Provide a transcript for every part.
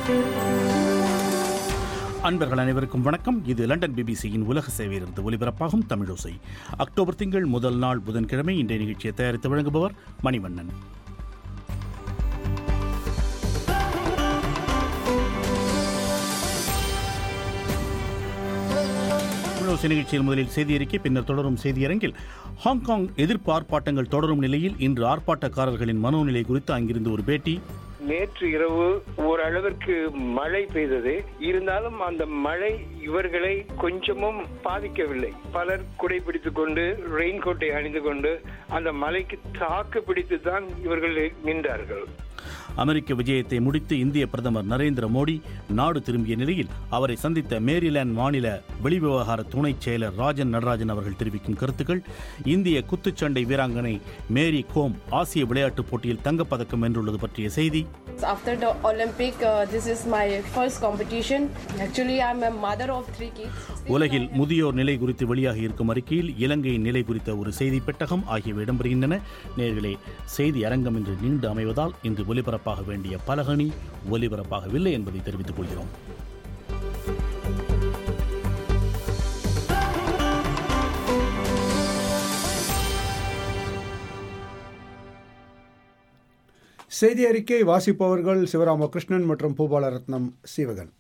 அன்பர்கள் அனைவருக்கும் வணக்கம் இது லண்டன் பிபிசியின் உலக சேவையிலிருந்து ஒலிபரப்பாகும் தமிழோசை அக்டோபர் திங்கள் முதல் நாள் புதன்கிழமை இன்றைய நிகழ்ச்சியை தயாரித்து வழங்குபவர் மணிவண்ணன் தமிழோசை நிகழ்ச்சியில் முதலில் செய்தி அறிக்கை பின்னர் தொடரும் செய்தியரங்கில் ஹாங்காங் எதிர்ப்பு ஆர்ப்பாட்டங்கள் தொடரும் நிலையில் இன்று ஆர்ப்பாட்டக்காரர்களின் மனோநிலை குறித்து அங்கிருந்து ஒரு பேட்டி நேற்று இரவு ஓரளவிற்கு மழை பெய்தது இருந்தாலும் அந்த மழை இவர்களை கொஞ்சமும் பாதிக்கவில்லை பலர் குடை பிடித்துக் கொண்டு ரெயின் கோட்டை அணிந்து கொண்டு அந்த மலைக்கு தாக்கு பிடித்து தான் இவர்கள் நின்றார்கள் அமெரிக்க விஜயத்தை முடித்து இந்திய பிரதமர் நரேந்திர மோடி நாடு திரும்பிய நிலையில் அவரை சந்தித்த மேரிலாந்து மாநில வெளிவிவகார துணைச் செயலர் ராஜன் நடராஜன் அவர்கள் தெரிவிக்கும் கருத்துக்கள் இந்திய குத்துச்சண்டை வீராங்கனை மேரி கோம் ஆசிய விளையாட்டுப் போட்டியில் தங்கப்பதக்கம் வென்றுள்ளது பற்றிய செய்தி After the Olympic, uh, this is my first competition. Actually, I'm a mother of three kids. உலகில் முதியோர் நிலை குறித்து வெளியாகி இருக்கும் அறிக்கையில் இலங்கையின் நிலை குறித்த ஒரு செய்தி பெட்டகம் ஆகியவை இடம்பெறுகின்றன நேர்களே செய்தி அரங்கம் இன்று நீண்டு அமைவதால் இன்று ஒலிபரப்பாக வேண்டிய பலகணி ஒலிபரப்பாகவில்லை என்பதை தெரிவித்துக் கொள்கிறோம் செய்தி அறிக்கை வாசிப்பவர்கள் சிவராமகிருஷ்ணன் மற்றும் பூபாலரத்னம் சீவகன்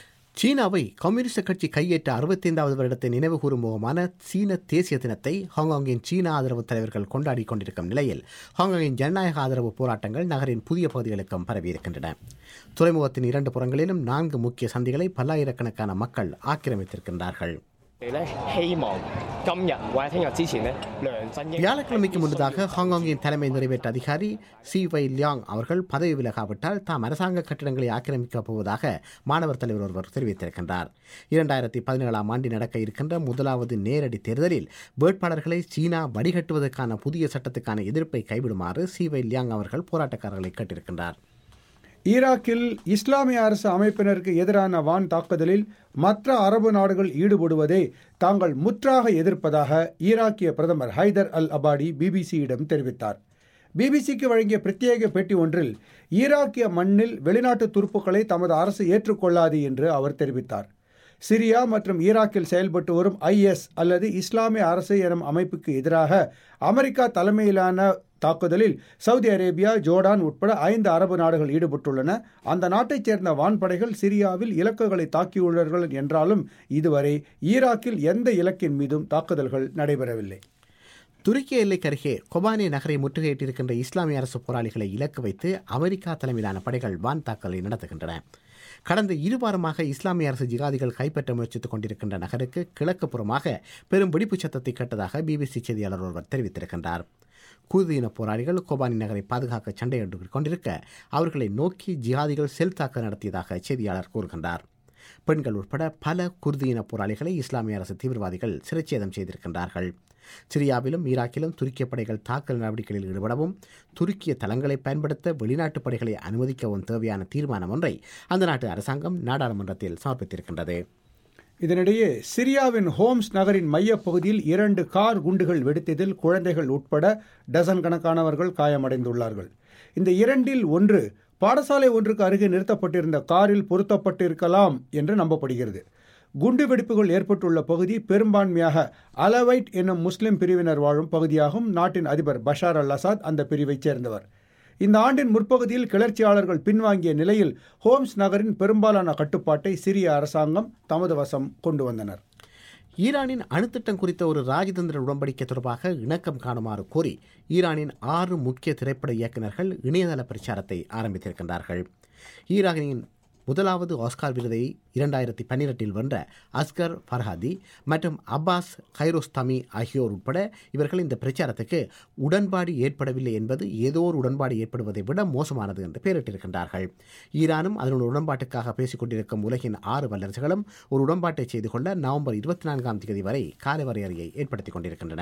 சீனாவை கம்யூனிஸ்ட் கட்சி கையேற்ற அறுபத்தைந்தாவது வருடத்தை நினைவுகூரும் முகமான சீன தேசிய தினத்தை ஹாங்காங்கின் சீன ஆதரவு தலைவர்கள் கொண்டாடி கொண்டிருக்கும் நிலையில் ஹாங்காங்கின் ஜனநாயக ஆதரவு போராட்டங்கள் நகரின் புதிய பகுதிகளுக்கும் பரவியிருக்கின்றன துறைமுகத்தின் இரண்டு புறங்களிலும் நான்கு முக்கிய சந்திகளை பல்லாயிரக்கணக்கான மக்கள் ஆக்கிரமித்திருக்கின்றார்கள் 哋咧希望今日或者聽日之前咧，梁振英 வியாழக்கிழமைக்கு முன்னதாக ஹாங்காங்கின் தலைமை நிறைவேற்ற அதிகாரி சி வை லியாங் அவர்கள் பதவி விலகாவிட்டால் தாம் அரசாங்க கட்டிடங்களை ஆக்கிரமிக்கப் போவதாக மாணவர் தலைவர் ஒருவர் தெரிவித்திருக்கின்றார் இரண்டாயிரத்தி பதினேழாம் ஆண்டு நடக்க இருக்கின்ற முதலாவது நேரடி தேர்தலில் வேட்பாளர்களை சீனா வடிகட்டுவதற்கான புதிய சட்டத்துக்கான எதிர்ப்பை கைவிடுமாறு சி வை லியாங் அவர்கள் போராட்டக்காரர்களை கேட்டிருக்கின்றார் ஈராக்கில் இஸ்லாமிய அரசு அமைப்பினருக்கு எதிரான வான் தாக்குதலில் மற்ற அரபு நாடுகள் ஈடுபடுவதை தாங்கள் முற்றாக எதிர்ப்பதாக ஈராக்கிய பிரதமர் ஹைதர் அல் அபாடி பிபிசியிடம் தெரிவித்தார் பிபிசிக்கு வழங்கிய பிரத்யேக பேட்டி ஒன்றில் ஈராக்கிய மண்ணில் வெளிநாட்டு துருப்புக்களை தமது அரசு ஏற்றுக்கொள்ளாது என்று அவர் தெரிவித்தார் சிரியா மற்றும் ஈராக்கில் செயல்பட்டு வரும் ஐஎஸ் அல்லது இஸ்லாமிய அரசு எனும் அமைப்புக்கு எதிராக அமெரிக்கா தலைமையிலான தாக்குதலில் சவுதி அரேபியா ஜோர்டான் உட்பட ஐந்து அரபு நாடுகள் ஈடுபட்டுள்ளன அந்த நாட்டைச் சேர்ந்த வான்படைகள் சிரியாவில் இலக்குகளை தாக்கியுள்ளார்கள் என்றாலும் இதுவரை ஈராக்கில் எந்த இலக்கின் மீதும் தாக்குதல்கள் நடைபெறவில்லை துருக்கி எல்லைக்கு அருகே கொபானே நகரை முற்றுகையிட்டிருக்கின்ற இஸ்லாமிய அரசு போராளிகளை இலக்கு வைத்து அமெரிக்கா தலைமையிலான படைகள் வான் தாக்கலை நடத்துகின்றன கடந்த இருவாரமாக இஸ்லாமிய அரசு ஜிகாதிகள் கைப்பற்ற முயற்சித்துக் கொண்டிருக்கின்ற நகருக்கு கிழக்கு புறமாக பெரும் வெடிப்புச் சத்தத்தை கேட்டதாக பிபிசி செய்தியாளர் ஒருவர் தெரிவித்திருக்கின்றார் குர்தியின போராளிகள் கோபானி நகரை பாதுகாக்க சண்டையிட்டு கொண்டிருக்க அவர்களை நோக்கி ஜிஹாதிகள் செல் தாக்க நடத்தியதாக செய்தியாளர் கூறுகின்றார் பெண்கள் உட்பட பல குர்தியின போராளிகளை இஸ்லாமிய அரசு தீவிரவாதிகள் சிறைச்சேதம் செய்திருக்கின்றார்கள் சிரியாவிலும் ஈராக்கிலும் துருக்கிய படைகள் தாக்கல் நடவடிக்கைகளில் ஈடுபடவும் துருக்கிய தளங்களை பயன்படுத்த வெளிநாட்டு படைகளை அனுமதிக்கவும் தேவையான தீர்மானம் ஒன்றை அந்த நாட்டு அரசாங்கம் நாடாளுமன்றத்தில் சமர்ப்பித்திருக்கின்றது இதனிடையே சிரியாவின் ஹோம்ஸ் நகரின் மையப்பகுதியில் இரண்டு கார் குண்டுகள் வெடித்ததில் குழந்தைகள் உட்பட டசன் கணக்கானவர்கள் காயமடைந்துள்ளார்கள் இந்த இரண்டில் ஒன்று பாடசாலை ஒன்றுக்கு அருகே நிறுத்தப்பட்டிருந்த காரில் பொருத்தப்பட்டிருக்கலாம் என்று நம்பப்படுகிறது குண்டு வெடிப்புகள் ஏற்பட்டுள்ள பகுதி பெரும்பான்மையாக அலவைட் என்னும் முஸ்லிம் பிரிவினர் வாழும் பகுதியாகும் நாட்டின் அதிபர் பஷார் அல் அசாத் அந்த பிரிவைச் சேர்ந்தவர் இந்த ஆண்டின் முற்பகுதியில் கிளர்ச்சியாளர்கள் பின்வாங்கிய நிலையில் ஹோம்ஸ் நகரின் பெரும்பாலான கட்டுப்பாட்டை சிரிய அரசாங்கம் தமது வசம் கொண்டு வந்தனர் ஈரானின் அணுத்திட்டம் குறித்த ஒரு ராஜதந்திர உடன்படிக்கை தொடர்பாக இணக்கம் காணுமாறு கோரி ஈரானின் ஆறு முக்கிய திரைப்பட இயக்குநர்கள் இணையதள பிரச்சாரத்தை ஆரம்பித்திருக்கின்றார்கள் ஈரானின் முதலாவது ஆஸ்கார் விருதை இரண்டாயிரத்தி பன்னிரெண்டில் வென்ற அஸ்கர் ஃபர்ஹாதி மற்றும் அப்பாஸ் கைரோஸ்தாமி ஆகியோர் உட்பட இவர்கள் இந்த பிரச்சாரத்துக்கு உடன்பாடு ஏற்படவில்லை என்பது ஏதோ ஒரு உடன்பாடு ஏற்படுவதை விட மோசமானது என்று பெயரிட்டிருக்கின்றார்கள் ஈரானும் அதனுடைய உடன்பாட்டுக்காக பேசிக் கொண்டிருக்கும் உலகின் ஆறு வல்லரசுகளும் ஒரு உடன்பாட்டை செய்து கொள்ள நவம்பர் இருபத்தி நான்காம் தேதி வரை காலவரையறையை ஏற்படுத்திக் கொண்டிருக்கின்றன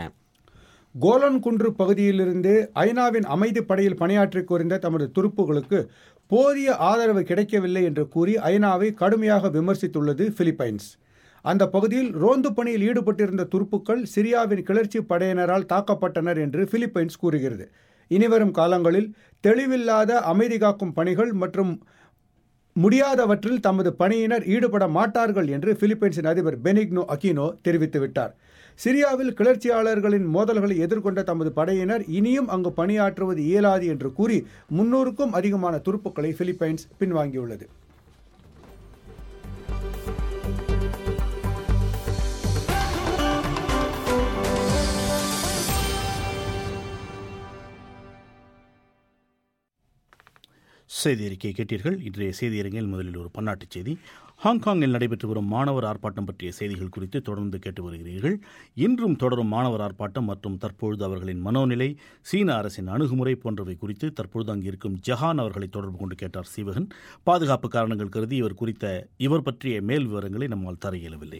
கோலன் குன்று பகுதியிலிருந்து ஐநாவின் அமைதி படையில் பணியாற்றிக் கொண்டிருந்த தமது துருப்புகளுக்கு போதிய ஆதரவு கிடைக்கவில்லை என்று கூறி ஐநாவை கடுமையாக விமர்சித்துள்ளது பிலிப்பைன்ஸ் அந்த பகுதியில் ரோந்து பணியில் ஈடுபட்டிருந்த துருப்புக்கள் சிரியாவின் கிளர்ச்சி படையினரால் தாக்கப்பட்டனர் என்று பிலிப்பைன்ஸ் கூறுகிறது இனிவரும் காலங்களில் தெளிவில்லாத அமைதி காக்கும் பணிகள் மற்றும் முடியாதவற்றில் தமது பணியினர் ஈடுபட மாட்டார்கள் என்று பிலிப்பைன்ஸின் அதிபர் பெனிக்னோ அகினோ தெரிவித்துவிட்டார் சிரியாவில் கிளர்ச்சியாளர்களின் மோதல்களை எதிர்கொண்ட தமது படையினர் இனியும் அங்கு பணியாற்றுவது இயலாது என்று கூறி முன்னூறுக்கும் அதிகமான துருப்புக்களை பிலிப்பைன்ஸ் பின்வாங்கியுள்ளது செய்தி அறிக்கையை கேட்டீர்கள் இன்றைய செய்தி அரங்கில் முதலில் ஒரு பன்னாட்டுச் செய்தி ஹாங்காங்கில் நடைபெற்று வரும் மாணவர் ஆர்ப்பாட்டம் பற்றிய செய்திகள் குறித்து தொடர்ந்து கேட்டு வருகிறீர்கள் இன்றும் தொடரும் மாணவர் ஆர்ப்பாட்டம் மற்றும் தற்பொழுது அவர்களின் மனோநிலை சீன அரசின் அணுகுமுறை போன்றவை குறித்து தற்பொழுது அங்கு இருக்கும் ஜஹான் அவர்களை தொடர்பு கொண்டு கேட்டார் சீவகன் பாதுகாப்பு காரணங்கள் கருதி இவர் குறித்த இவர் பற்றிய மேல் விவரங்களை நம்மால் தர இயலவில்லை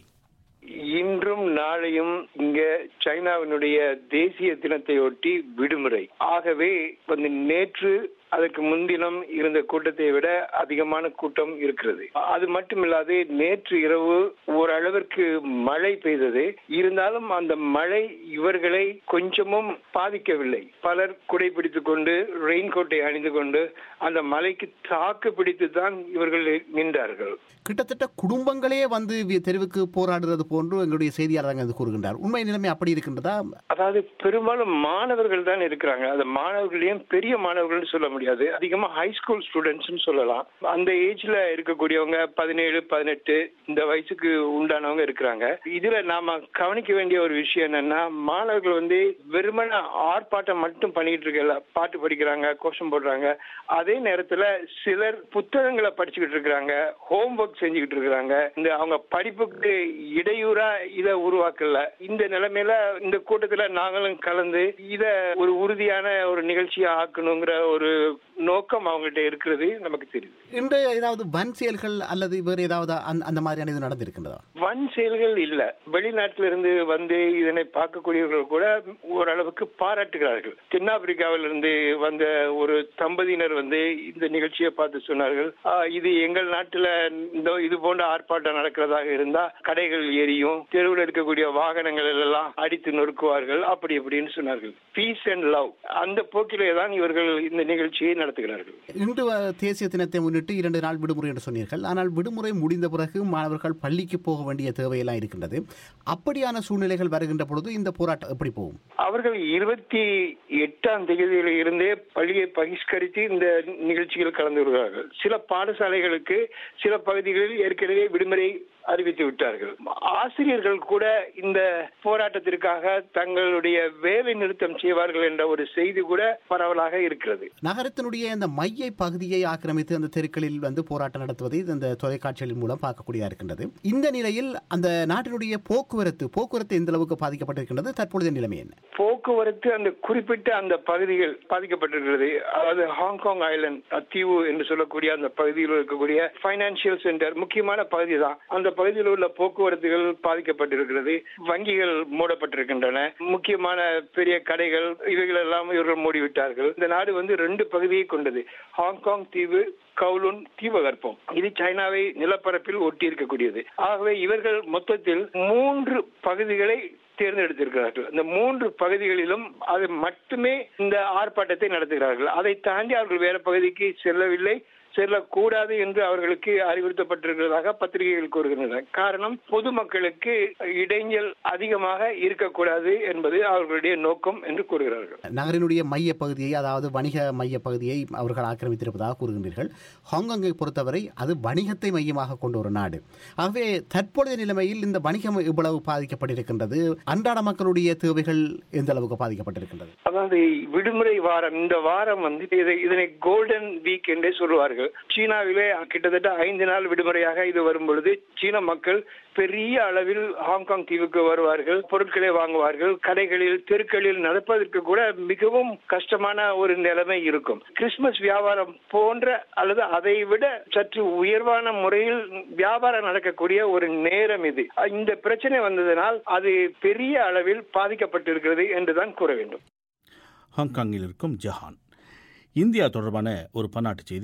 இன்றும் நாளையும் இங்க சைனாவினுடைய தேசிய தினத்தை ஒட்டி விடுமுறை ஆகவே வந்து நேற்று அதற்கு முன்தினம் இருந்த கூட்டத்தை விட அதிகமான கூட்டம் இருக்கிறது அது மட்டுமில்லாது நேற்று இரவு ஓரளவிற்கு மழை பெய்தது இருந்தாலும் அந்த மழை இவர்களை கொஞ்சமும் பாதிக்கவில்லை பலர் குடை பிடித்துக் கொண்டு ரெயின்கோட்டை அணிந்து கொண்டு அந்த மலைக்கு தாக்கு பிடித்து தான் இவர்கள் நின்றார்கள் கிட்டத்தட்ட குடும்பங்களே வந்து வி- தெருவுக்கு போராடுறது போன்று எங்களுடைய செய்தியாளர் அங்கு கூறுகின்றார் உண்மை நிலைமை அப்படி இருக்கின்றதா அதாவது பெரும்பாலும் மாணவர்கள் தான் இருக்கிறாங்க அந்த மாணவர்களையும் பெரிய மாணவர்கள்னு சொல்ல முடியாது அதிகமா ஹை ஸ்கூல் ஸ்டூடெண்ட்ஸ்னு சொல்லலாம் அந்த ஏஜ்ல இருக்கக்கூடியவங்க பதினேழு பதினெட்டு இந்த வயசுக்கு உண்டானவங்க இருக்கிறாங்க இதுல நாம கவனிக்க வேண்டிய ஒரு விஷயம் என்னன்னா மாணவர்கள் வந்து வெறுமன ஆர்ப்பாட்டம் மட்டும் பண்ணிட்டு இருக்கல பாட்டு படிக்கிறாங்க கோஷம் போடுறாங்க அதே நேரத்துல சிலர் புத்தகங்களை படிச்சுக்கிட்டு இருக்கிறாங்க ஹோம் ஒர்க் செஞ்சுக்கிட்டு இருக்கிறாங்க இந்த அவங்க படிப்புக்கு இடையூறா இத உருவாக்கல இந்த நிலைமையில இந்த கூட்டத்துல நாங்களும் கலந்து இத ஒரு உறுதியான ஒரு நிகழ்ச்சியா ஆக்கணுங்கிற ஒரு நோக்கம் அவங்கள்ட்ட இருக்கிறது நமக்கு தெரியுது இன்று ஏதாவது வன் செயல்கள் அல்லது வேறு ஏதாவது அந்த- அந்த மாதிரியான இது நடந்திருக்கின்றதா வன் செயல்கள் இல்ல வெளிநாட்டில இருந்து வந்து இதனை பார்க்கக்கூடியவர்கள் கூட ஓரளவுக்கு பாராட்டுகிறார்கள் தென்னாப்பிரிக்காவில இருந்து வந்த ஒரு தம்பதியினர் வந்து இந்த நிகழ்ச்சியை பார்த்து சொன்னார்கள் "ஆ, இது எங்கள் நாட்டுல இந்த இது போன்ற ஆர்ப்பாட்டம் நடக்கிறதாக இருந்தா கடைகள் எரியும் தெருவில் இருக்கக்கூடிய வாகனங்கள் எல்லாம் அடித்து நொறுக்குவார்கள் அப்படி இப்படின்னு சொன்னார்கள் பீஸ் அண்ட் லவ் அந்த போக்கிலே தான் இவர்கள் இந்த நிகழ்ச்சியை நடத்துகிறார்கள் இன்று அஹ், தேசிய தினத்தை முன்னிட்டு இரண்டு நாள் விடுமுறை என்று சொன்னீர்கள் ஆனால் விடுமுறை முடிந்த பிறகு மாணவர்கள் பள்ளிக்கு போக வேண்டிய தேவையெல்லாம் இருக்கின்றது அப்படியான சூழ்நிலைகள் வருகின்ற பொழுது இந்த போராட்டம் எப்படி போகும் அவர்கள் இருபத்தி எட்டாம் தேதியில இருந்தே பள்ளியை பகிஷ்கரித்து இந்த நிகழ்ச்சியில் கலந்து வருகிறார்கள் சில பாடசாலைகளுக்கு சில பகுதிகளில் ஏற்கனவே விடுமுறை அறிவித்து விட்டார்கள் ஆசிரியர்கள் கூட இந்த போராட்டத்திற்காக தங்களுடைய வேலை நிறுத்தம் செய்வார்கள் என்ற ஒரு செய்தி கூட பரவலாக இருக்கிறது நகரத்தினுடைய இந்த மைய பகுதியை ஆக்கிரமித்து அந்த தெருக்களில் வந்து போராட்டம் நடத்துவதை இந்த தொலைக்காட்சிகளின் மூலம் பார்க்கக்கூடியதா இருக்கின்றது இந்த நிலையில் அந்த நாட்டினுடைய போக்குவரத்து போக்குவரத்து எந்த அளவுக்கு பாதிக்கப்பட்டிருக்கின்றது தற்பொழுதைய நிலைமை என்ன போக்குவரத்து அந்த குறிப்பிட்ட அந்த பகுதிகள் பாதிக்கப்பட்டிருக்கிறது அதாவது ஹாங்காங் ஐலண்ட் தீவு என்று சொல்லக்கூடிய அந்த பகுதியில் இருக்கக்கூடிய பைனான்சியல் சென்டர் முக்கியமான பகுதி தான் அந்த பகுதியில் உள்ள போக்குவரத்துகள் பாதிக்கப்பட்டிருக்கிறது வங்கிகள் மூடப்பட்டிருக்கின்றன முக்கியமான பெரிய கடைகள் இவைகள் எல்லாம் இவர்கள் மூடிவிட்டார்கள் இந்த நாடு வந்து ரெண்டு பகுதியை கொண்டது ஹாங்காங் தீவு கவுலூன் தீபகற்பம் இது சைனாவை நிலப்பரப்பில் ஒட்டி இருக்கக்கூடியது ஆகவே இவர்கள் மொத்தத்தில் மூன்று பகுதிகளை தேர்ந்தெடுத்திருக்கிறார்கள் இந்த மூன்று பகுதிகளிலும் அது மட்டுமே இந்த ஆர்ப்பாட்டத்தை நடத்துகிறார்கள் அதை தாண்டி அவர்கள் வேற பகுதிக்கு செல்லவில்லை செல்லக்கூடாது என்று அவர்களுக்கு அறிவுறுத்தப்பட்டிருக்கிறதாக பத்திரிகைகள் கூறுகின்றன காரணம் பொதுமக்களுக்கு இடைஞ்சல் அதிகமாக இருக்கக்கூடாது என்பது அவர்களுடைய நோக்கம் என்று கூறுகிறார்கள் நகரினுடைய மைய பகுதியை அதாவது வணிக மைய பகுதியை அவர்கள் ஆக்கிரமித்திருப்பதாக கூறுகின்றீர்கள் ஹாங்காங்கை பொறுத்தவரை அது வணிகத்தை மையமாக கொண்ட ஒரு நாடு ஆகவே தற்பொழுதைய நிலைமையில் இந்த வணிகம் இவ்வளவு பாதிக்கப்பட்டிருக்கின்றது அன்றாட மக்களுடைய தேவைகள் எந்த அளவுக்கு பாதிக்கப்பட்டிருக்கின்றது அதாவது விடுமுறை வாரம் இந்த வாரம் வந்து இதை இதனை கோல்டன் வீக் என்றே சொல்லுவார்கள் சீனாவிலே கிட்டத்தட்ட ஐந்து நாள் விடுமுறையாக இது வரும் பொழுது சீன மக்கள் பெரிய அளவில் ஹாங்காங் தீவுக்கு வருவார்கள் பொருட்களை வாங்குவார்கள் கடைகளில் தெருக்களில் நடப்பதற்கு கூட மிகவும் கஷ்டமான ஒரு நிலைமை இருக்கும் கிறிஸ்துமஸ் வியாபாரம் போன்ற அல்லது அதை விட சற்று உயர்வான முறையில் வியாபாரம் நடக்கக்கூடிய ஒரு நேரம் இது இந்த பிரச்சனை வந்ததனால் அது பெரிய அளவில் பாதிக்கப்பட்டிருக்கிறது என்றுதான் கூற வேண்டும் ஹாங்காங்கில் இருக்கும் ஜஹான் இந்தியா தொடர்பான ஒரு பன்னாட்டுச் செய்தி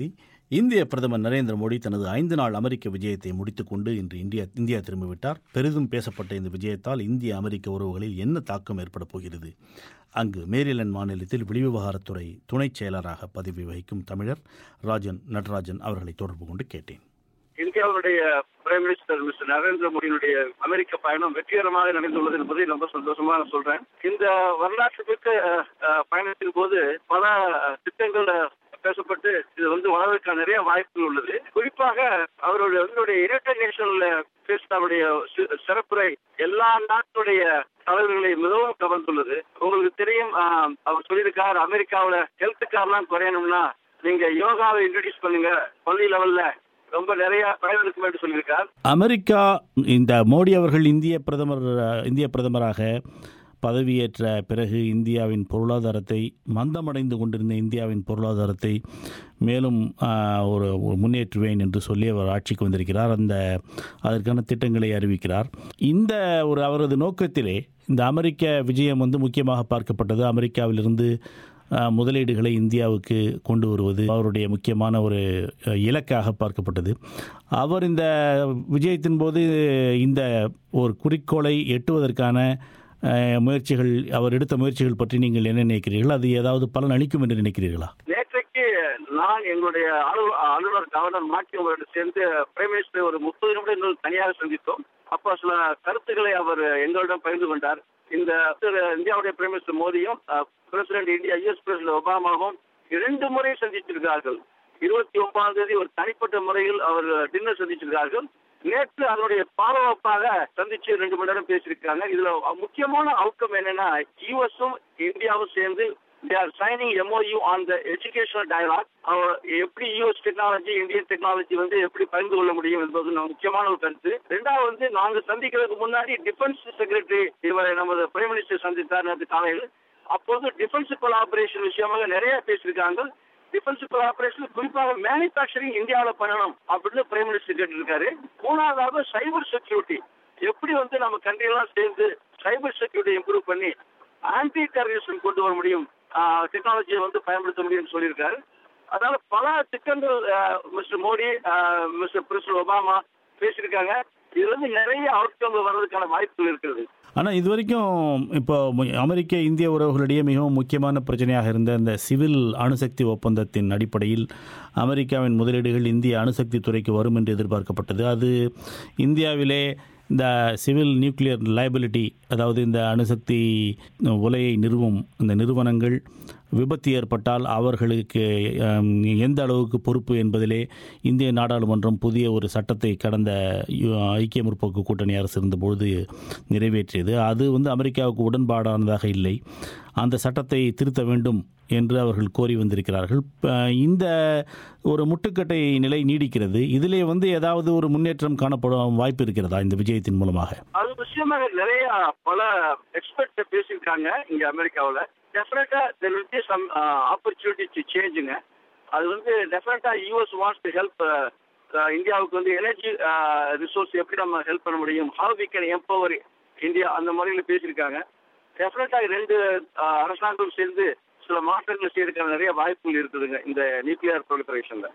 இந்திய பிரதமர் நரேந்திர மோடி தனது ஐந்து நாள் அமெரிக்க விஜயத்தை முடித்துக்கொண்டு இன்று இந்தியா இந்தியா திரும்பிவிட்டார் பெரிதும் பேசப்பட்ட இந்த விஜயத்தால் இந்திய அமெரிக்க உறவுகளில் என்ன தாக்கம் ஏற்படப் போகிறது அங்கு மேரிலண்ட் மாநிலத்தில் வெளிவிவகாரத்துறை துணைச் செயலராக பதவி வகிக்கும் தமிழர் ராஜன் நடராஜன் அவர்களை தொடர்பு கொண்டு கேட்டேன் இந்தியாவுடைய பிரைம் மினிஸ்டர் மிஸ்டர் நரேந்திர மோடியினுடைய அமெரிக்க பயணம் வெற்றிகரமாக நடந்துள்ளது என்பதை ரொம்ப சந்தோஷமா நான் சொல்றேன் இந்த வரலாற்றுமிக்க அஹ், அஹ், பயணத்தின் போது பல திட்டங்கள் பேசப்பட்டு இது வந்து வளர்வதற்கான நிறைய வாய்ப்புகள் உள்ளது குறிப்பாக அவருடைய அவருடைய யுனைடெட் நேஷன்ல பேசின அவருடைய சி- சிறப்புரை எல்லா நாட்டுடைய தலைவர்களை மிகவும் கவர்ந்துள்ளது உங்களுக்கு தெரியும் ஆஹ், அவர் சொல்லியிருக்கார் அமெரிக்காவுல ஹெல்த் கார்லாம் குறையணும்னா நீங்க யோகாவை இன்ட்ரடியூஸ் பண்ணுங்க பள்ளி லெவல்ல ரொம்ப நிறைய பயன் இருக்கும் என்று சொல்லியிருக்கார் அமெரிக்கா இந்த மோடி அவர்கள் இந்திய பிரதமர் இந்திய பிரதமராக பதவியேற்ற பிறகு இந்தியாவின் பொருளாதாரத்தை மந்தமடைந்து கொண்டிருந்த இந்தியாவின் பொருளாதாரத்தை மேலும் ஆ, ஒரு ஒரு முன்னேற்றுவேன் என்று சொல்லி அவர் ஆட்சிக்கு வந்திருக்கிறார் அந்த அதற்கான திட்டங்களை அறிவிக்கிறார் இந்த ஒரு அவரது நோக்கத்திலே இந்த அமெரிக்க விஜயம் வந்து முக்கியமாக பார்க்கப்பட்டது அமெரிக்காவிலிருந்து ஆ, முதலீடுகளை இந்தியாவுக்கு கொண்டு வருவது அவருடைய முக்கியமான ஒரு அ, இலக்காக பார்க்கப்பட்டது அவர் இந்த விஜயத்தின் போது இந்த ஒரு குறிக்கோளை எட்டுவதற்கான அ, முயற்சிகள் அவர் எடுத்த முயற்சிகள் பற்றி நீங்கள் என்ன நினைக்கிறீர்கள் அது ஏதாவது பலன் அளிக்கும் என்று நினைக்கிறீர்களா நேற்றைக்கு நான் எங்களுடைய அலுவலர் அலுவலர் கவர்னர் மாற்றி அவரோடு சேர்ந்து பிரைம் மினிஸ்டர் ஒரு முப்பது நிமிடம் இன்னும் தனியாக சந்தித்தோம் அப்போ சில கருத்துக்களை அவர் எங்களிடம் பகிர்ந்து கொண்டார் இந்த திரு இந்தியாவுடைய பிரைம் மினிஸ்டர் மோடியும் பிரசிடென்ட் இந்தியா யுஎஸ் பிரசிடென்ட் ஒபாமாவும் இரண்டு முறை சந்தித்திருக்கிறார்கள் இருபத்தி ஒன்பதாம் தேதி ஒரு தனிப்பட்ட முறையில் அவர் டின்னர் சந்திச்சிருக்கார்கள் நேற்று அதனுடைய ஃபாலோ அப்பாக சந்திச்சு ரெண்டு மணி நேரம் பேசியிருக்காங்க இதுல முக்கியமான அவுட்கம் என்னன்னா யூஎஸும் இந்தியாவும் சேர்ந்து they are signing MOU on the educational dialogue அவர் எப்படி யூஎஸ் டெக்னாலஜி இந்தியன் டெக்னாலஜி வந்து எப்படி பகிர்ந்து கொள்ள முடியும் என்பது நம்ம முக்கியமான ஒரு கருத்து ரெண்டாவது வந்து நாங்க சந்திக்கிறதுக்கு முன்னாடி டிஃபென்ஸ் செக்ரட்டரி இவரை நமது பிரைம் மினிஸ்டர் சந்தித்தார் நேற்று காலையில் அப்போது டிஃபென்ஸ் கொலாபரேஷன் விஷயமாக நிறைய பேசியிருக்காங்க டிஃபென்ஸ் கொலாபரேஷன் குறிப்பாக மேனுபேக்சரிங் இந்தியாவில் பண்ணணும் அப்படின்னு பிரைம் மினிஸ்டர் கேட்டிருக்காரு மூணாவதாக சைபர் செக்யூரிட்டி எப்படி வந்து நம்ம கண்ட்ரியெல்லாம் சேர்ந்து சைபர் செக்யூரிட்டி இம்ப்ரூவ் பண்ணி ஆன்டி டெரரிசம் கொண்டு வர முடியும் டெக்னாலஜியை வந்து பயன்படுத்த முடியும்னு சொல்லியிருக்காரு அதனால பல திட்டங்கள் mister Modi mister president Obama பேசியிருக்காங்க இதுல இருந்து நிறைய அவுட்கம் வர்றதுக்கான வாய்ப்புகள் இருக்கிறது ஆனால் இது வரைக்கும் இப்போ மு- அமெரிக்க இந்திய உறவுகளிடையே மிகவும் முக்கியமான பிரச்சனையாக இருந்த இந்த சிவில் அணுசக்தி ஒப்பந்தத்தின் அடிப்படையில் அமெரிக்காவின் முதலீடுகள் இந்திய அணுசக்தி துறைக்கு வரும் என்று எதிர்பார்க்கப்பட்டது அது இந்தியாவிலே இந்த சிவில் நியூக்ளியர் லைபிலிட்டி அதாவது இந்த அணுசக்தி உலையை நிறுவும் இந்த நிறுவனங்கள் விபத்து ஏற்பட்டால் அவர்களுக்கு அம், எந்த அளவுக்கு பொறுப்பு என்பதிலே இந்திய நாடாளுமன்றம் புதிய ஒரு சட்டத்தை கடந்த யு- ஐக்கிய முற்போக்கு கூட்டணி அரசு இருந்தபொழுது நிறைவேற்றியது அது வந்து அமெரிக்காவுக்கு உடன்பாடானதாக இல்லை அந்த சட்டத்தை திருத்த வேண்டும் என்று அவர்கள் கோரி வந்திருக்கிறார்கள் ப- இந்த ஒரு முட்டுக்கட்டை நிலை நீடிக்கிறது இதிலே வந்து ஏதாவது ஒரு முன்னேற்றம் காணப்படும் வாய்ப்பு இருக்கிறதா இந்த விஜயத்தின் மூலமாக அது விஷயமாக நிறைய பல எக்ஸ்பர்ட்ஸ் பேசியிருக்காங்க இங்க அமெரிக்காவுல டெஃபினட்டா there will be some opportunity to சேஞ்சுங்க அது வந்து டெஃபினட்டா யூஎஸ் வாண்ட்ஸ் டு ஹெல்ப் இந்தியாவுக்கு வந்து எனர்ஜி ரிசோர்ஸ் எப்படி நம்ம ஹெல்ப் பண்ண முடியும் how we can empower India அந்த முறையில் பேசியிருக்காங்க டெஃபினட்டா ரெண்டு uh, அரசாங்கம் சேர்ந்து சில மாற்றங்கள் செய்யறதுக்கான நிறைய வாய்ப்புகள் இருக்குதுங்க இந்த நியூக்ளியர் ப்ரொலிபரேஷன்ல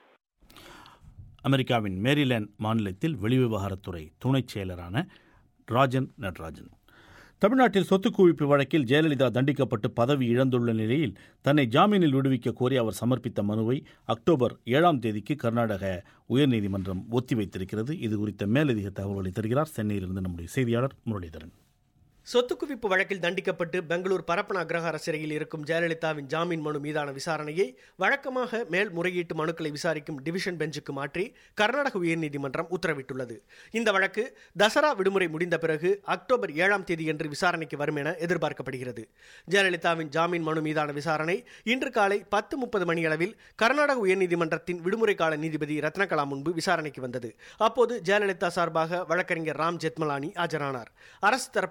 அமெரிக்காவின் மேரிலேண்ட் மாநிலத்தில் வெளிவிவகாரத்துறை துணைச் செயலரான ராஜன் நடராஜன் தமிழ்நாட்டில் சொத்து குவிப்பு வழக்கில் ஜெயலலிதா தண்டிக்கப்பட்டு பதவி இழந்துள்ள நிலையில் தன்னை ஜாமீனில் விடுவிக்க கோரி அவர் சமர்ப்பித்த மனுவை அக்டோபர் ஏழாம் தேதிக்கு கர்நாடக உயர்நீதிமன்றம் ஒத்திவைத்திருக்கிறது இது குறித்த மேலதிக தகவல்களை தருகிறார் சென்னையிலிருந்து நம்முடைய செய்தியாளர் முரளிதரன் சொத்து குவிப்பு வழக்கில் தண்டிக்கப்பட்டு பெங்களூர் பரப்பன அக்ரஹார சிறையில் இருக்கும் ஜெயலலிதாவின் ஜாமீன் மனு மீதான விசாரணையை வழக்கமாக மேல்முறையீட்டு மனுக்களை விசாரிக்கும் டிவிஷன் பெஞ்சுக்கு மாற்றி கர்நாடக உயர்நீதிமன்றம் உத்தரவிட்டுள்ளது இந்த வழக்கு தசரா விடுமுறை முடிந்த பிறகு அக்டோபர் ஏழாம் தேதியன்று விசாரணைக்கு வரும் என எதிர்பார்க்கப்படுகிறது ஜெயலலிதாவின் ஜாமீன் மனு மீதான விசாரணை இன்று காலை பத்து முப்பது மணியளவில் கர்நாடக உயர்நீதிமன்றத்தின் விடுமுறை கால நீதிபதி ரத்னகலா முன்பு விசாரணைக்கு வந்தது அப்போது ஜெயலலிதா சார்பாக வழக்கறிஞர் ராம் ஜெத்மலானி ஆஜரானார் அரசு தரப்பு வழக்கறிஞர்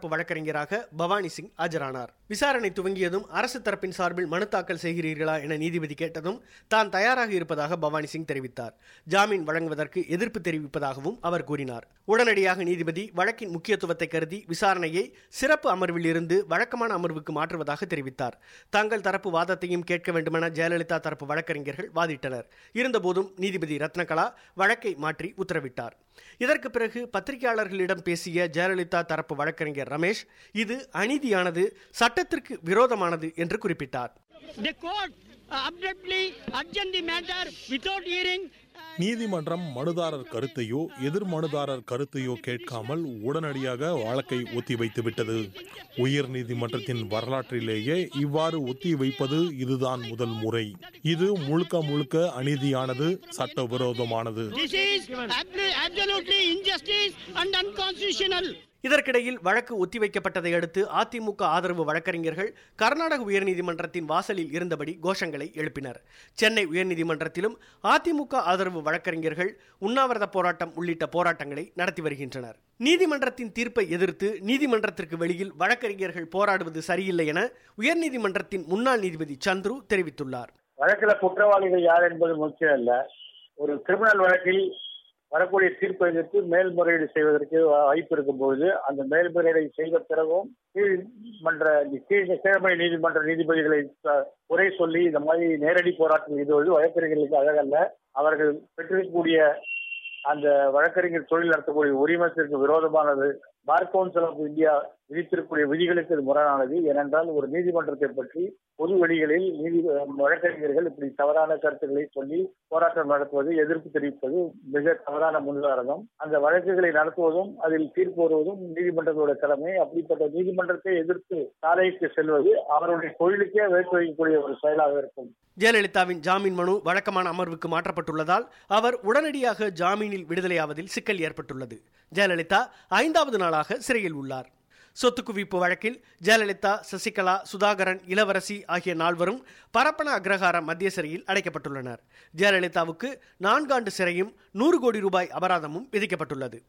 வழக்கறிஞராக பவானி சிங் ஆஜரானார் விசாரணை துவங்கியதும் அரசு தரப்பின் சார்பில் மனு தாக்கல் செய்கிறீர்களா என நீதிபதி கேட்டதும் தான் தயாராக இருப்பதாக பவானி சிங் தெரிவித்தார் ஜாமீன் வழங்குவதற்கு எதிர்ப்பு தெரிவிப்பதாகவும் அவர் கூறினார் உடனடியாக நீதிபதி வழக்கின் முக்கியத்துவத்தை கருதி விசாரணையை சிறப்பு அமர்வில் இருந்து வழக்கமான அமர்வுக்கு மாற்றுவதாக தெரிவித்தார் தங்கள் தரப்பு வாதத்தையும் கேட்க வேண்டுமென ஜெயலலிதா தரப்பு வழக்கறிஞர்கள் வாதிட்டனர் இருந்தபோதும் நீதிபதி ரத்னகலா வழக்கை மாற்றி உத்தரவிட்டார் இதற்கு பிறகு பத்திரிகையாளர்களிடம் பேசிய ஜெயலலிதா தரப்பு வழக்கறிஞர் ரமேஷ் இது அநீதியானது சட்டத்திற்கு விரோதமானது என்று குறிப்பிட்டார் The court uh, abruptly adjourned the matter without hearing நீதிமன்றம் மனுதாரர் கருத்தையோ எதிர் மனுதாரர் கருத்தையோ கேட்காமல் உடனடியாக வழக்கை ஒத்திவைத்து விட்டது உயர் நீதிமன்றத்தின் வரலாற்றிலேயே இவ்வாறு ஒத்தி வைப்பது இதுதான் முதல் முறை இது முழுக்க முழுக்க அநீதியானது சட்டவிரோதமானது this is abso- absolutely injustice and unconstitutional. இதற்கிடையில் வழக்கு ஒத்திவைக்கப்பட்டதை அடுத்து அதிமுக ஆதரவு வழக்கறிஞர்கள் கர்நாடக உயர்நீதிமன்றத்தின் வாசலில் இருந்தபடி கோஷங்களை எழுப்பினர் சென்னை உயர்நீதிமன்றத்திலும் அதிமுக ஆதரவு வழக்கறிஞர்கள் உண்ணாவிரத போராட்டம் உள்ளிட்ட போராட்டங்களை நடத்தி வருகின்றனர் நீதிமன்றத்தின் தீர்ப்பை எதிர்த்து நீதிமன்றத்திற்கு வெளியில் வழக்கறிஞர்கள் போராடுவது சரியில்லை என உயர்நீதிமன்றத்தின் முன்னாள் நீதிபதி சந்துரு தெரிவித்துள்ளார் வழக்கில் குற்றவாளிகள் யார் என்பது முக்கியம் அல்ல ஒரு கிரிமினல் வழக்கில் வரக்கூடிய தீர்ப்பை எதிர்த்து மேல்முறையீடு செய்வதற்கு வாய்ப்பு இருக்கும் பொழுது அந்த மேல்முறையீடை செய்த பிறகும் கீழ்மன்ற கீழ் கீழமை நீதிமன்ற நீதிபதிகளை அஹ், குறை சொல்லி இந்த மாதிரி நேரடி போராட்டம் ஈடுபடுவது வழக்கறிஞர்களுக்கு அழகல்ல அவர்கள் பெற்றிருக்கக்கூடிய அந்த வழக்கறிஞர் தொழில் நடத்தக்கூடிய உரிமத்திற்கு விரோதமானது பார் கவுன்சில் ஆஃப் இந்தியா விதித்திருக்கக்கூடிய விதிகளுக்கு இது முரணானது ஏனென்றால் ஒரு நீதிமன்றத்தை பற்றி பொது வெளிகளில் நீதி வழக்கறிஞர்கள் இப்படி தவறான கருத்துக்களை சொல்லி போராட்டம் நடத்துவது எதிர்ப்பு தெரிவிப்பது மிக தவறான முன்னுதாரணம் அந்த வழக்குகளை நடத்துவதும் அதில் தீர்ப்பு வருவதும் நீதிமன்றத்தோட கடமை அப்படிப்பட்ட நீதிமன்றத்தை எதிர்த்து சாலைக்கு செல்வது அவருடைய தொழிலுக்கே வேட்டு வைக்கக்கூடிய ஒரு செயலாக இருக்கும் ஜெயலலிதாவின் ஜாமீன் மனு வழக்கமான அமர்வுக்கு மாற்றப்பட்டுள்ளதால் அவர் உடனடியாக ஜாமீனில் விடுதலையாவதில் சிக்கல் ஏற்பட்டுள்ளது ஜெயலலிதா ஐந்தாவது நாளாக சிறையில் உள்ளார் சொத்து குவிப்பு வழக்கில் ஜெயலலிதா சசிகலா சுதாகரன் இளவரசி ஆகிய நால்வரும் பரப்பன அக்ரஹார மத்திய சிறையில் அடைக்கப்பட்டுள்ளனர் ஜெயலலிதாவுக்கு நான்காண்டு சிறையும் நூறு கோடி ரூபாய் அபராதமும் விதிக்கப்பட்டுள்ளது